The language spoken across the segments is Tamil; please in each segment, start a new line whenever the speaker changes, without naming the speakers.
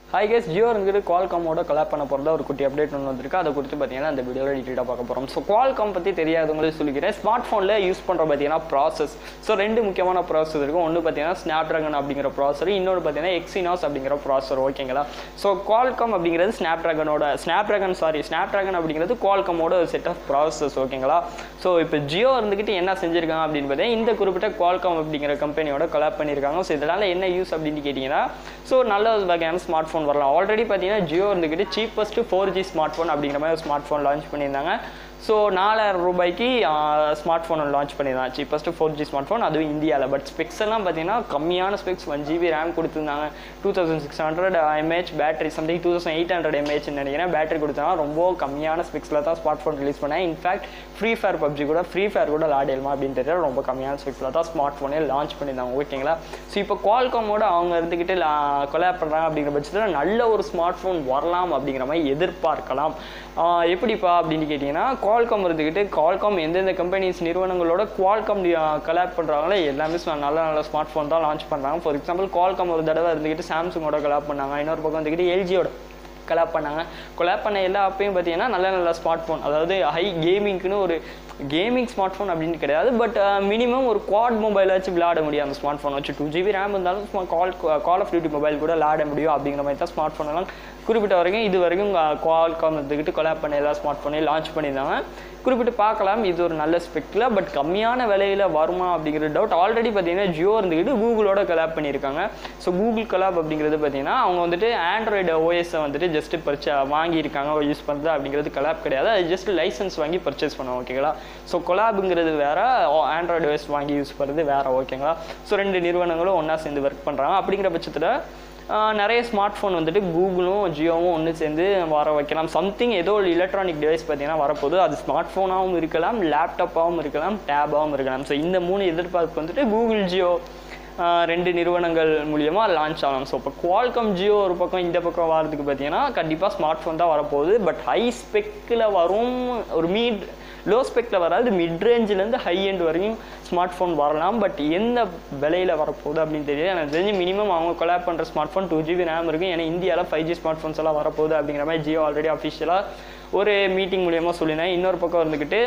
ஹை கேஸ் ஜியோ இருந்துட்டு குவால்காமோட கலாப் பண்ண போகிறதா ஒரு குட்டி அப்டேட் ஒன்று வந்திருக்கு அதை குறித்து பார்த்தீங்கன்னா அந்த வீடியோவில் டீட்டெயிலாக பார்க்க போகிறோம் ஸோ குவால்காம் பற்றி தெரியாதவங்களுக்கு சொல்லிக்கிறேன் ஸ்மார்ட் ஃபோனில் யூஸ் பண்ணுற பார்த்தீங்கன்னா ப்ராசஸ் ஸோ ரெண்டு முக்கியமான ப்ராசஸ் இருக்கும் ஒன்று பார்த்தீங்கன்னா ஸ்னாப் ட்ராகன் அப்படிங்கிற ப்ராசர் இன்னொன்று பார்த்தீங்கன்னா எக்ஸினாஸ் அப்படிங்கிற ப்ராசர் ஓகேங்களா ஸோ குவால்காம் அப்படிங்கிறது ஸ்னாப் ட்ராகனோட Snapdragon sorry Snapdragon அப்படிங்கிறது குவால்காமோட ஒரு செட் ஆஃப் ப்ராசஸ் ஓகேங்களா ஸோ இப்போ ஜியோ இருந்துக்கிட்டு என்ன செஞ்சிருக்காங்க அப்படின்னு பார்த்தீங்கன்னா இந்த குறிப்பிட்ட குவால்காம் அப்படிங்கிற கம்பெனியோட கலாப் பண்ணியிருக்காங்க ஸோ இதனால் என்ன யூஸ் அப்படின்னு கேட்டிங்கன்னா ஸோ நல்ல ஒரு வகையான ஸ்மார்ட் ஃபோன் வரலாம் ஆல்ரெடி பார்த்தீங்கன்னா ஜியோ இருந்துக்கிட்டு cheapest four G smart phone அப்படிங்கிற மாதிரி ஒரு ஸ்மார்ட் ஃபோன் லான்ச் பண்ணியிருந்தாங்க ஸோ நாலாயிரம் ரூபாய்க்கு ஸ்மார்ட் ஃபோன் லான்ச் பண்ணியிருந்தாங்க cheapest four G smart phone அதுவும் இந்தியாவில் பட் ஸ்பெக்ஸ் எல்லாம் பார்த்தீங்கன்னா கம்மியான ஸ்பெக்ஸ் ஒன் ஜிபி ரேம் கொடுத்துருந்தாங்க two thousand six hundred mAh battery something two thousand eight hundred mAh நினைக்கிறேன் பேட்டரி கொடுத்தாங்க ரொம்ப கம்மியான ஸ்பெக்ஸில் தான் ஸ்மார்ட் ஃபோன் ரிலீஸ் பண்ணேன் இன்ஃபேக்ட் ஃப்ரீ ஃபயர் பப்ஜி கூட ஃப்ரீ ஃபயர் கூட விளாடிடலாம் அப்படின்னு தெரியல ரொம்ப கம்மியான ஸ்பெக்ஸில் தான் ஸ்மார்ட் ஃபோனே லான்ச் பண்ணியிருந்தாங்க ஓகேங்களா ஸோ இப்போ குவால்காமோட அவங்க இருந்துக்கிட்டு கொலாப் பண்ணுறாங்க அப்படிங்கிற பட்சத்தில் நல்ல ஒரு ஸ்மார்ட் ஃபோன் வரலாம் அப்படிங்கிற மாதிரி எதிர்பார்க்கலாம் ஆஹ் எப்படிப்பா அப்படின்னு கேட்டிங்கன்னா குவால்காம் இருந்துக்கிட்டு குவால்காம் எந்தெந்த கம்பெனிஸ் நிறுவனங்களோட குவால்காம் கலாப் பண்ணுறாங்களோ எல்லாமே ஸ்ம- நல்ல நல்ல ஸ்மார்ட் ஃபோன் தான் லான்ச் பண்ணுறாங்க ஃபார் எக்ஸாம்பிள் குவால்காம் ஒரு தடவை இருந்துக்கிட்டு சாம்சங்கோட கலாப் பண்ணாங்க இன்னொரு பக்கம் வந்துக்கிட்டு எல்ஜியோட கொலாப் பண்ணாங்க கொலாப் பண்ண எல்லா அப்பையும் பார்த்தீங்கன்னா நல்ல நல்ல ஸ்மார்ட் ஃபோன் அதாவது ஹை கேமிங்க்குன்னு ஒரு கேமிங் ஸ்மார்ட் ஃபோன் அப்படின்னு கிடையாது பட் மினிமம் ஒரு குவாட் மொபைல் வச்சு விளையாட முடியும் அந்த ஸ்மார்ட் ஃபோன் வச்சு டூ ஜிபி ரேம் இருந்தாலும் Call Call of Duty mobile கூட விளையாட முடியும் அப்படிங்கிற மாதிரி தான் ஸ்மார்ட் ஃபோன் எல்லாம் குறிப்பிட்ட வரைக்கும் இது வரைக்கும் குவால்காம் இருந்துக்கிட்டு கொலாப் பண்ண எல்லா ஸ்மார்ட் ஃபோனையும் லான்ச் பண்ணியிருந்தாங்க குறிப்பிட்டு பார்க்கலாம் இது ஒரு நல்ல ஸ்பெக்கில் பட் கம்மியான விலையில் வருமா அப்படிங்கிற டவுட் ஆல்ரெடி பார்த்தீங்கன்னா ஜியோ இருந்துக்கிட்டு கூகுளோட கலாப் பண்ணியிருக்காங்க ஸோ கூகுள் கலாப் அப்படிங்கிறது பார்த்தீங்கன்னா அவங்க வந்துட்டு ஆண்ட்ராய்டு ஓஎஸை வந்துட்டு ஜஸ்ட் பர்ச்சே வாங்கியிருக்காங்க யூஸ் பண்ணுறது அப்படிங்கிறது கலாப் கிடையாது அது ஜஸ்ட் லைசன்ஸ் வாங்கி பர்ச்சேஸ் பண்ணுவோம் ஓகேங்களா ஸோ கொலாபுங்கிறது வேற ஆண்ட்ராய்டு ஓஎஸ் வாங்கி யூஸ் பண்ணுறது வேற ஓகேங்களா ஸோ ரெண்டு நிறுவனங்களும் ஒன்றா சேர்ந்து ஒர்க் பண்ணுறாங்க அப்படிங்கிற பட்சத்தில் ஆஹ் நிறைய ஸ்மார்ட் ஃபோன் வந்துட்டு கூகுளும் ஜியோவும் ஒன்று சேர்ந்து வர வைக்கலாம் சம்திங் ஏதோ ஒரு எலக்ட்ரானிக் டிவைஸ் பார்த்தீங்கன்னா வரப்போகுது அது ஸ்மார்ட் ஃபோனாகவும் இருக்கலாம் லேப்டாப்பாகவும் இருக்கலாம் டேபாகவும் இருக்கலாம் ஸோ இந்த மூணு எதிர்பார்ப்பு வந்துட்டு கூகுள் ஜியோ ஆஹ் ரெண்டு நிறுவனங்கள் மூலியமாக லான்ச் ஆகலாம் ஸோ இப்போ குவால்கம் ஜியோ ஒரு பக்கம் இந்த பக்கம் வரதுக்கு பார்த்தீங்கன்னா கண்டிப்பாக ஸ்மார்ட் ஃபோன் தான் வரப்போகுது பட் ஹை ஸ்பெக்கில் வரும் ஒரு மீட் லோ ஸ்பெக்கில் வராது மிட் ரேஞ்சிலேருந்து ஹை எண்ட் வரைக்கும் ஸ்மார்ட் ஃபோன் வரலாம் பட் எந்த விலையில் வரப்போகுது அப்படின்னு தெரியல எனக்கு தெரிஞ்சு மினிமம் அவங்க கொலாப் பண்ணுற smart phone two GB RAM இருக்கும் ஏன்னா இந்தியாவில் ஃபைவ் ஜி ஸ்மார்ட் ஃபோன்ஸ் எல்லாம் வரப்போகுது அப்படிங்கிற மாதிரி ஜியோ ஆல்ரெடி அஃபிஷியலாக ஒரு மீட்டிங் மூலியமாக சொல்லியிருந்தேன் இன்னொரு பக்கம் இருந்துக்கிட்டு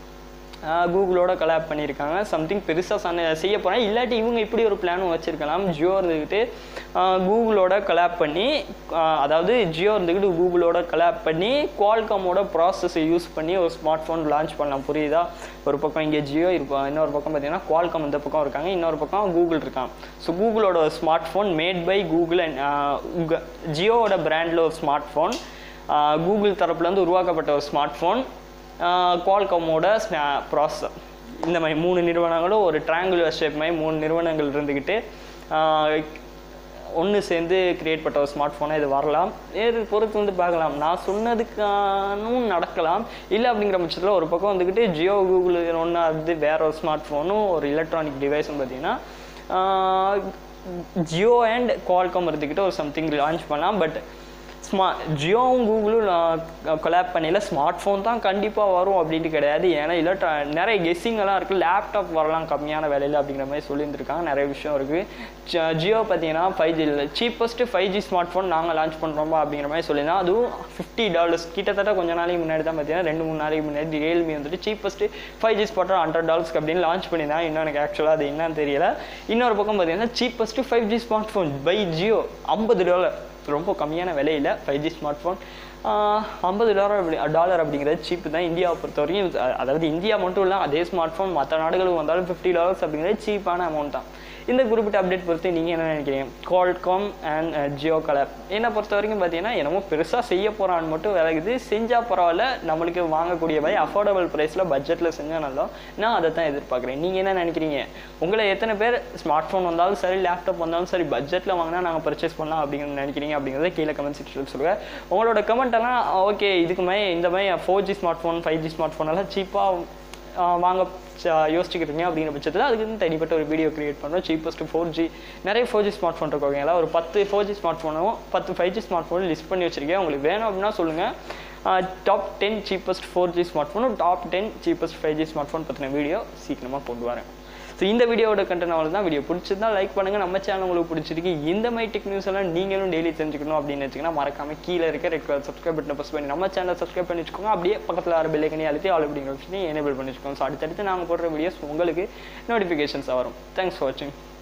கூகுளோட கலாப் பண்ணியிருக்காங்க சம்திங் பெருசாக சன செய்ய போகிறேன் இல்லாட்டி இவங்க இப்படி ஒரு பிளானும் வச்சுருக்கலாம் ஜியோ இருந்துக்கிட்டு கூகுளோட கலாப் பண்ணி ஆஹ் அதாவது ஜியோ இருந்துக்கிட்டு கூகுளோட கலாப் பண்ணி குவால்காமோட ப்ராசஸை யூஸ் பண்ணி ஒரு ஸ்மார்ட் ஃபோன் லான்ச் பண்ணலாம் புரியுதா ஒரு பக்கம் இங்கே ஜியோ இருப்போம் இன்னொரு பக்கம் பார்த்தீங்கன்னா குவால்காம் இந்த பக்கம் இருக்காங்க இன்னொரு பக்கம் கூகுள் இருக்காங்க ஸோ கூகுளோட smart phone made by Google and ஜியோவோட பிராண்டில் ஒரு ஸ்மார்ட் ஃபோன் கூகுள் தரப்புலேருந்து உருவாக்கப்பட்ட ஒரு ஸ்மார்ட் ஃபோன் குவால்காமோட ப்ராசஸர் இந்த மாதிரி மூணு நிறுவனங்களும் ஒரு ட்ராங்குலர் ஷேப் மாதிரி மூணு நிறுவனங்கள் இருந்துக்கிட்டு ஒன்று சேர்ந்து கிரியேட் பண்ண ஒரு ஸ்மார்ட் ஃபோனை இது வரலாம் ஏது பொறுத்து வந்து பார்க்கலாம் நான் சொன்னதுக்கானும் நடக்கலாம் இல்லை அப்படிங்கிற பட்சத்தில் ஒரு பக்கம் வந்துக்கிட்டு ஜியோ கூகுள் ஒன்றா இருந்து வேற ஒரு ஸ்மார்ட் ஃபோனும் ஒரு எலக்ட்ரானிக் டிவைஸும் பார்த்தீங்கன்னா ஜியோ அண்ட் குவால்காம் இருந்துக்கிட்டு ஒரு சம்திங் லான்ச் பண்ணலாம் பட் ஸ்மா ஜியோவும் கூகுளும் கொலாப் பண்ணல ஸ்மார்ட் ஃபோன் தான் கண்டிப்பாக வரும் அப்படின்ட்டு கிடையாது ஏன்னா இல்லை நிறைய கெஸ்ஸிங் எல்லாம் இருக்குது லேப்டாப் வரலாம் கம்மியான விலையில் அப்படிங்கிற மாதிரி சொல்லியிருந்திருக்காங்க நிறைய விஷயம் இருக்குது ஜியோ பார்த்தீங்கன்னா ஃபைவ் ஜி இல்லை cheapest five G smart phone நாங்கள் லான்ச் பண்ணுறோமா அப்படிங்கிற மாதிரி சொல்லியிருந்தோம் அதுவும் ஃபிஃப்டி டாலர்ஸ் கிட்டத்தட்ட கொஞ்ச நாளைக்கு முன்னாடி தான் பார்த்தீங்கன்னா ரெண்டு மூணு நாளைக்கு முன்னாடி ரியல்மி வந்துட்டு cheapest five G smart hundred டாலர்ஸ்க்கு அப்படின்னு லான்ச் பண்ணியிருந்தாங்க இன்னும் எனக்கு ஆக்சுவலாக அது என்னன்னு தெரியல இன்னொரு பக்கம் பார்த்தீங்கன்னா cheapest five G smart phone by Jio ஐம்பது டாலர் ரொம்ப கம்மியான விலையில் ஃபைவ் ஜி ஸ்மார்ட் ஃபோன் ஐம்பது டாலர் அப்படி டாலர் அப்படிங்கிறது சீப்பு தான் இந்தியாவை பொறுத்த வரைக்கும் அ- அதாவது இந்தியா மட்டும் இல்லை அதே ஸ்மார்ட் ஃபோன் மற்ற நாடுகளுக்கு வந்தாலும் ஃபிஃப்டி டாலர்ஸ் அப்படிங்கிறது சீப்பான அமௌண்ட் தான் இந்த குறிப்பிட்ட அப்டேட் பொறுத்து நீங்கள் என்ன நினைக்கிறீங்க கால்காம் அண்ட் ஜியோ கலர் என்னை பொறுத்த வரைக்கும் பார்த்தீங்கன்னா என்னமோ பெருசாக செய்ய போகிறான்னு மட்டும் விலகுது செஞ்சால் பரவாயில்ல நம்மளுக்கு வாங்கக்கூடிய மாதிரி அஃபோர்டபுள் ப்ரைஸில் பட்ஜெட்டில் செஞ்சால் நல்லா நான் அதை தான் எதிர்பார்க்குறேன் நீங்கள் என்ன நினைக்கிறீங்க உங்களை எத்தனை பேர் ஸ்மார்ட் ஃபோன் வந்தாலும் சரி லேப்டாப் வந்தாலும் சரி பட்ஜெட்டில் வாங்கினா நாங்கள் பர்ச்சேஸ் பண்ணலாம் அப்படிங்கிறது நினைக்கிறீங்க அப்படிங்கிறத கீழே கமெண்ட் செக்ஷனில் சொல்லுங்கள் உங்களோட கமெண்ட் எல்லாம் ஓகே இதுக்கு மாதிரி இந்த மாதிரி four G smart phone five G smart phone எல்லாம் சீப்பாக வாங்க ச- யோசிச்சுக்கிறீங்க அப்படிங்கிற பட்சத்தில் அதுக்கு வந்து தனிப்பட்ட ஒரு வீடியோ கிரியேட் பண்ணுறோம் சீப்பஸ்ட் ஃபோர் ஜி நிறைய ஃபோர் ஜி ஸ்மார்ட் ஃபோன் இருக்கோங்களா ஒரு பத்து ஃபோர் ஜி ஸ்மார்ட் ஃபோனும் பத்து ஃபைவ் ஜி ஸ்மார்ட் ஃபோனும் லிஸ்ட் பண்ணி வச்சிருக்கேன் உங்களுக்கு வேணும் அப்படின்னா சொல்லுங்கள் top ten cheapest four G smart ஃபோனும் top ten cheapest five G smart phone பற்றின வீடியோ சீக்கிரமாக கொண்டு வரேன் ஸோ இந்த வீடியோட கண்டென்ட் அவ்வளோ தான் வீடியோ பிடிச்சிருந்தா லைக் பண்ணுங்க நம்ம சேனல் உங்களுக்கு பிடிச்சிருக்கு இந்த மாதிரி டெக் நியூஸ் எல்லாம் நீங்களும் டெய்லி தெரிஞ்சுக்கணும் அப்படின்னு வச்சுக்கோங்க மறக்காம கீழே இருக்க ரெட் கலர் சப்ஸ்கிரைப் பட்டனை ப்ரெஸ் பண்ணி நம்ம சேனலை சப்ஸ்கிரைப் பண்ணி வச்சுக்கோங்க அப்படியே பக்கத்தில் வர பெல்லைக்கனி அழுத்தி ஆல் அப்படிங்கிற ஆப்ஷனையும் எனேபிள் பண்ணி வச்சுக்கோங்க ஸோ அடுத்தடுத்து நாங்கள் போடுற வீடியோஸ் உங்களுக்கு நோட்டிஃபிகேஷன்ஸாக வரும் தேங்க்ஸ் ஃபார் வாட்சிங்